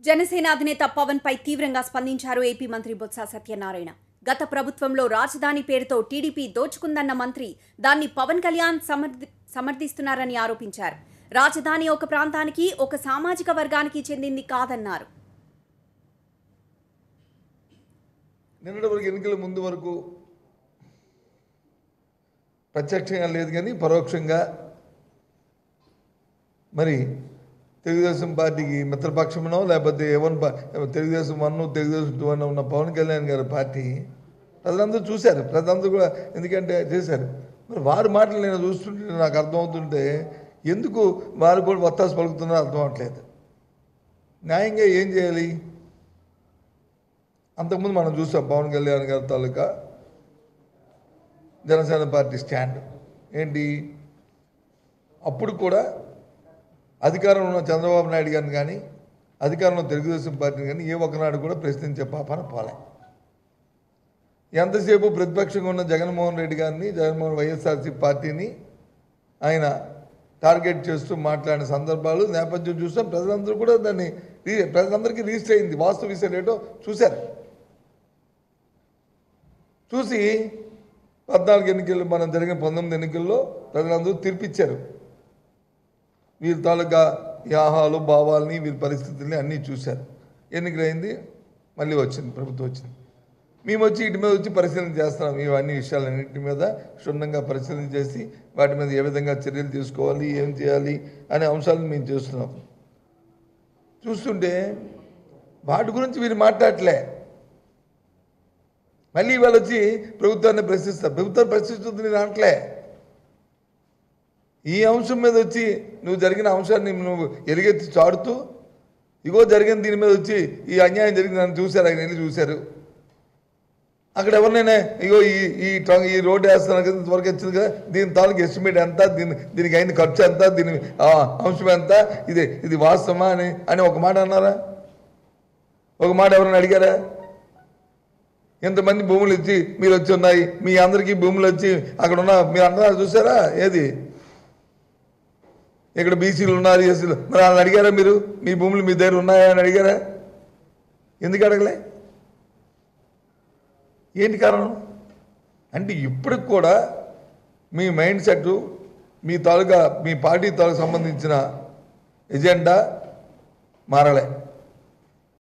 జనసేన అధినేత పవన్ పై తీవ్రంగా స్పందించారు ఏపీ మంత్రి బొత్స సత్యనారాయణ గత ప్రభుత్వంలో రాజధాని పేరుతో టీడీపీ దోచుకుందన్న మంత్రి దాన్ని పవన్ కళ్యాణ్ సమర్థి సమర్థిస్తున్నారని ఆరోపించారు రాజధాని ఒక ప్రాంతానికి ఒక సామాజిక వర్గానికి చెందింది కాదన్నారు నిన్నటి వరకు ఎన్నికల ముందు వరకు ప్రత్యక్షంగా లేదు కానీ పరోక్షంగా మరి తెలుగుదేశం పార్టీకి మిత్రపక్షమనో లేకపోతే ఎవరి పా- తెలుగుదేశం వన్ తెలుగుదేశం టూ అని ఉన్న పవన్ కళ్యాణ్ గారి పార్టీ ప్రజలందరూ చూశారు ప్రజలందరూ కూడా ఎందుకంటే చేశారు మరి వారి మాటలు నేను చూస్తుంటే నాకు అర్థమవుతుంటే ఎందుకు వారు కూడా వత్తాసు పలుకుతున్నారో అర్థం అవట్లేదు న్యాయంగా ఏం చేయాలి అంతకుముందు మనం చూసాం పవన్ కళ్యాణ్ గారి తాలూకా జనసేన పార్టీ స్టాండ్ ఏంటి అప్పుడు కూడా అధికారంలో ఉన్న చంద్రబాబు నాయుడు గారిని కానీ అధికారంలో తెలుగుదేశం పార్టీని కానీ ఏ ఒక్కనాడు కూడా ప్రశ్నించే పాపాన పోలే ఎంతసేపు ప్రతిపక్షంగా ఉన్న జగన్మోహన్ రెడ్డి గారిని జగన్మోహన్ వైఎస్ఆర్సీ పార్టీని ఆయన టార్గెట్ చేస్తూ మాట్లాడిన సందర్భాలు నేపథ్యం చూసాం ప్రజలందరూ కూడా దాన్ని రీ- ప్రజలందరికీ రిజిస్టర్ అయింది వాస్తవ విషయం ఏంటో చూశారు చూసి పద్నాలుగు ఎన్నికల్లో మనం జరిగిన పంతొమ్మిది ఎన్నికల్లో ప్రజలందరూ తీర్పిచ్చారు వీరి తాలూకా యాహాలు భావాల్ని వీరి పరిస్థితుల్ని అన్నీ చూశారు ఎన్నికలైంది మళ్ళీ వచ్చింది ప్రభుత్వం వచ్చింది మేము వచ్చి ఇటు మీద వచ్చి పరిశీలన చేస్తున్నాం ఇవన్నీ విషయాలన్నింటి మీద క్షుణ్ణంగా పరిశీలన చేసి వాటి మీద ఏ విధంగా చర్యలు తీసుకోవాలి ఏం చేయాలి అనే అంశాలను మేము చేస్తున్నాం చూస్తుంటే వాటి గురించి వీరు మాట్లాడలే మళ్ళీ ఇవాళ వచ్చి ప్రభుత్వాన్ని ప్రశ్నిస్తారు ప్రభుత్వాన్ని ప్రశ్నిస్తుంది నేను అనట్లే ఈ అంశం మీద వచ్చి నువ్వు జరిగిన అంశాన్ని నువ్వు ఎలుగెత్తి చాడుతూ ఇగో జరిగిన దీని మీద వచ్చి ఈ అన్యాయం జరిగింది నన్ను చూశారు ఆయన వెళ్ళి చూశారు అక్కడ ఎవరినైనా ఇగో ఈ ఈ ట్రంక్ ఈ రోడ్డు వేస్తున్నారు కదా ఇంతవరకు వచ్చింది కదా దీని తాలూకు ఎస్టిమేట్ ఎంత దీని దీనికి అయిన ఖర్చు ఎంత దీని ఆ, అంశం ఎంత ఇది ఇది వాస్తవమా అని అని ఒక మాట అన్నారా ఒక మాట ఎవరైనా అడిగారా ఎంతమంది భూములు ఇచ్చి మీరు వచ్చి ఉన్నాయి మీ అందరికీ భూములు వచ్చి అక్కడ ఉన్న మీరు అందరూ చూసారా ఏది ఇక్కడ బీసీలు ఉన్నారు ఎస్సీలు మరి వాళ్ళని అడిగారా మీరు మీ భూములు మీ దగ్గర ఉన్నాయా అని అడిగారా ఎందుకు అడగలే ఏంటి కారణం అంటే ఇప్పటికి కూడా మీ మైండ్ సెట్ మీ తాలూకా మీ పార్టీ తాలూకు సంబంధించిన ఎజెండా మారలే